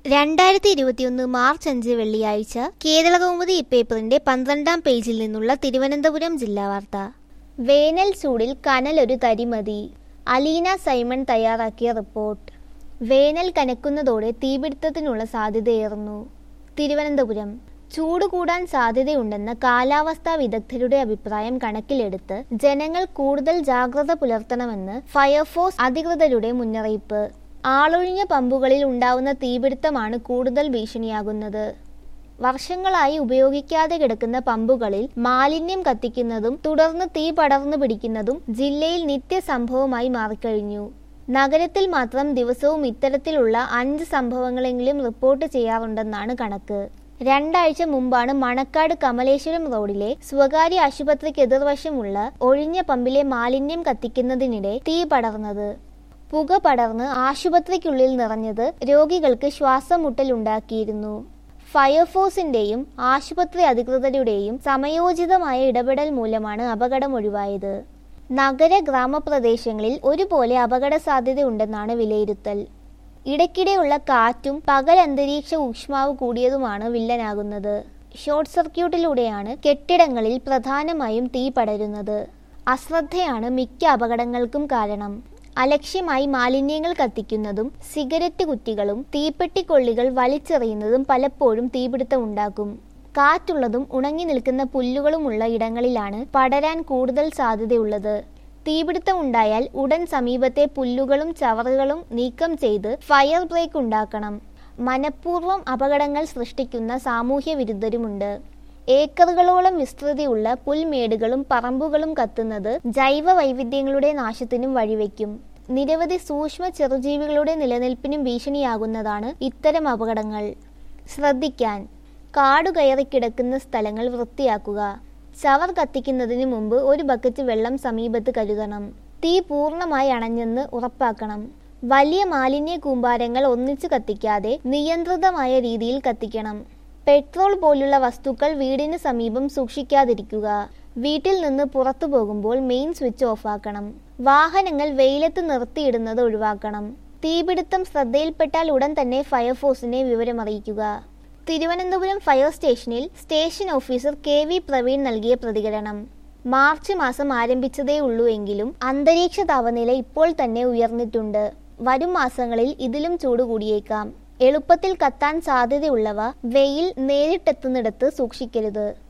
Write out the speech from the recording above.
രണ്ടായിരത്തി ഇരുപത്തിയൊന്ന് മാർച്ച് അഞ്ച് വെള്ളിയാഴ്ച കേരളകൗമുദി ഇപ്പേപ്പറിന്റെ പന്ത്രണ്ടാം പേജിൽ നിന്നുള്ള തിരുവനന്തപുരം ജില്ലാ വാർത്ത വേനൽ ചൂടിൽ കനലൊരു തരിമതി അലീന സൈമൺ തയ്യാറാക്കിയ റിപ്പോർട്ട് വേനൽ കനക്കുന്നതോടെ തീപിടുത്തത്തിനുള്ള സാധ്യതയേറുന്നു തിരുവനന്തപുരം ചൂട് കൂടാൻ സാധ്യതയുണ്ടെന്ന കാലാവസ്ഥാ വിദഗ്ധരുടെ അഭിപ്രായം കണക്കിലെടുത്ത് ജനങ്ങൾ കൂടുതൽ ജാഗ്രത പുലർത്തണമെന്ന് ഫയർഫോഴ്സ് അധികൃതരുടെ മുന്നറിയിപ്പ് ആളൊഴിഞ്ഞ പമ്പുകളിൽ ഉണ്ടാവുന്ന തീപിടുത്തമാണ് കൂടുതൽ ഭീഷണിയാകുന്നത് വർഷങ്ങളായി ഉപയോഗിക്കാതെ കിടക്കുന്ന പമ്പുകളിൽ മാലിന്യം കത്തിക്കുന്നതും തുടർന്ന് തീ പടർന്നു പിടിക്കുന്നതും ജില്ലയിൽ നിത്യസംഭവമായി മാറിക്കഴിഞ്ഞു നഗരത്തിൽ മാത്രം ദിവസവും ഇത്തരത്തിലുള്ള അഞ്ച് സംഭവങ്ങളെങ്കിലും റിപ്പോർട്ട് ചെയ്യാറുണ്ടെന്നാണ് കണക്ക് രണ്ടാഴ്ച മുമ്പാണ് മണക്കാട് കമലേശ്വരം റോഡിലെ സ്വകാര്യ ആശുപത്രിക്ക് എതിർവശമുള്ള ഒഴിഞ്ഞ പമ്പിലെ മാലിന്യം കത്തിക്കുന്നതിനിടെ തീ പടർന്നത് പുക പടർന്ന് ആശുപത്രിക്കുള്ളിൽ നിറഞ്ഞത് രോഗികൾക്ക് ശ്വാസമുട്ടലുണ്ടാക്കിയിരുന്നു ഫയർഫോഴ്സിന്റെയും ആശുപത്രി അധികൃതരുടെയും സമയോചിതമായ ഇടപെടൽ മൂലമാണ് അപകടം ഒഴിവായത് നഗര ഗ്രാമപ്രദേശങ്ങളിൽ ഒരുപോലെ അപകട സാധ്യതയുണ്ടെന്നാണ് വിലയിരുത്തൽ ഇടയ്ക്കിടെയുള്ള കാറ്റും പകൽ അന്തരീക്ഷ ഊഷ്മാവ് കൂടിയതുമാണ് വില്ലനാകുന്നത് ഷോർട്ട് സർക്യൂട്ടിലൂടെയാണ് കെട്ടിടങ്ങളിൽ പ്രധാനമായും തീ പടരുന്നത് അശ്രദ്ധയാണ് മിക്ക അപകടങ്ങൾക്കും കാരണം അലക്ഷ്യമായി മാലിന്യങ്ങൾ കത്തിക്കുന്നതും സിഗരറ്റ് കുറ്റികളും തീപ്പെട്ടിക്കൊള്ളികൾ വലിച്ചെറിയുന്നതും പലപ്പോഴും തീപിടുത്തം ഉണ്ടാക്കും കാറ്റുള്ളതും ഉണങ്ങി നിൽക്കുന്ന പുല്ലുകളുമുള്ള ഇടങ്ങളിലാണ് പടരാൻ കൂടുതൽ സാധ്യതയുള്ളത് തീപിടുത്തം ഉണ്ടായാൽ ഉടൻ സമീപത്തെ പുല്ലുകളും ചവറുകളും നീക്കം ചെയ്ത് ഫയർ ബ്രേക്ക് ഉണ്ടാക്കണം മനഃപൂർവ്വം അപകടങ്ങൾ സൃഷ്ടിക്കുന്ന സാമൂഹ്യ വിരുദ്ധരുമുണ്ട് ഏക്കറുകളോളം വിസ്തൃതിയുള്ള പുൽമേടുകളും പറമ്പുകളും കത്തുന്നത് ജൈവ വൈവിധ്യങ്ങളുടെ നാശത്തിനും വഴിവെക്കും നിരവധി സൂക്ഷ്മ ചെറുജീവികളുടെ നിലനിൽപ്പിനും ഭീഷണിയാകുന്നതാണ് ഇത്തരം അപകടങ്ങൾ ശ്രദ്ധിക്കാൻ കാടു കയറി കിടക്കുന്ന സ്ഥലങ്ങൾ വൃത്തിയാക്കുക ചവർ കത്തിക്കുന്നതിന് മുമ്പ് ഒരു ബക്കറ്റ് വെള്ളം സമീപത്ത് കരുതണം തീ പൂർണ്ണമായി അണഞ്ഞെന്ന് ഉറപ്പാക്കണം വലിയ മാലിന്യ കൂമ്പാരങ്ങൾ ഒന്നിച്ചു കത്തിക്കാതെ നിയന്ത്രിതമായ രീതിയിൽ കത്തിക്കണം പെട്രോൾ പോലുള്ള വസ്തുക്കൾ വീടിന് സമീപം സൂക്ഷിക്കാതിരിക്കുക വീട്ടിൽ നിന്ന് പുറത്തു പോകുമ്പോൾ മെയിൻ സ്വിച്ച് ഓഫാക്കണം വാഹനങ്ങൾ വെയിലത്ത് നിർത്തിയിടുന്നത് ഒഴിവാക്കണം തീപിടുത്തം ശ്രദ്ധയിൽപ്പെട്ടാൽ ഉടൻ തന്നെ ഫയർഫോഴ്സിനെ വിവരമറിയിക്കുക തിരുവനന്തപുരം ഫയർ സ്റ്റേഷനിൽ station officer K V Praveen നൽകിയ പ്രതികരണം മാർച്ച് മാസം ആരംഭിച്ചതേ ഉള്ളൂ എങ്കിലും അന്തരീക്ഷ താപനില ഇപ്പോൾ തന്നെ ഉയർന്നിട്ടുണ്ട് വരും മാസങ്ങളിൽ ഇതിലും ചൂട് കൂടിയേക്കാം എളുപ്പത്തിൽ കത്താൻ സാധ്യതയുള്ളവ വെയിൽ നേരിട്ടെത്തുന്നിടത്ത് സൂക്ഷിക്കരുത്